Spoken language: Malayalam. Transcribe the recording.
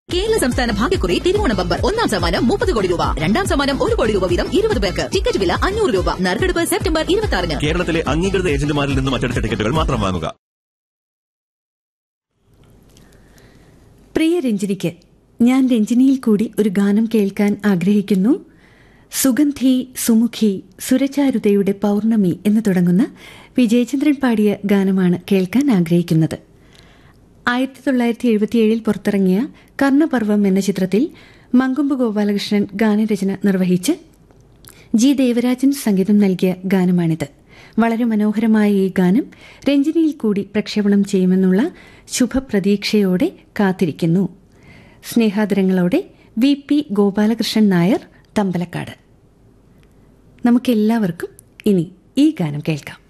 കേരള സംസ്ഥാന ഭാഗ്യക്കുറി തിരുവോണ ബമ്പർ ഒന്നാം സമ്മാനം മുപ്പത് കോടി രൂപ രണ്ടാം സമ്മാനം ഒരു കോടി രൂപ വീതം ഇരുപത് പേർക്ക് ടിക്കറ്റ് വില അഞ്ഞൂറ് രൂപ നറുക്കെടുപ്പ് സെപ്റ്റംബർ ഇരുപത്തി ആറിന് കേരളത്തിലെ അംഗീകൃത ഏജന്റുമാരിൽ നിന്നും അച്ചടിച്ച ടിക്കറ്റുകൾ മാത്രം വാങ്ങുക പ്രിയ രഞ്ജിനിക്ക് ഞാൻ രഞ്ജിനിയിൽ കൂടി ഒരു ഗാനം കേൾക്കാൻ ആഗ്രഹിക്കുന്നു സുഗന്ധി സുമുഖി സുരചാരുതയുടെ പൗർണമി എന്ന് തുടങ്ങുന്ന വിജയചന്ദ്രൻ പാടിയ ഗാനമാണ് കേൾക്കാൻ ആഗ്രഹിക്കുന്നത് ആയിരത്തി തൊള്ളായിരത്തി എഴുപത്തിയേഴിൽ പുറത്തിറങ്ങിയ കർണപർവം എന്ന ചിത്രത്തിൽ മങ്കൊമ്പ് ഗോപാലകൃഷ്ണൻ ഗാനരചന നിർവഹിച്ച് ജി ദേവരാജൻ സംഗീതം നൽകിയ ഗാനമാണിത് വളരെ മനോഹരമായ ഈ ഗാനം രഞ്ജിനിയിൽ കൂടി പ്രക്ഷേപണം ചെയ്യുമെന്നുള്ള ശുഭപ്രതീക്ഷയോടെ കാത്തിരിക്കുന്നു സ്നേഹാദരങ്ങളോടെ വി പി ഗോപാലകൃഷ്ണൻ നായർ തമ്പലക്കാട് നമുക്കെല്ലാവർക്കും ഇനി ഈ ഗാനം കേൾക്കാം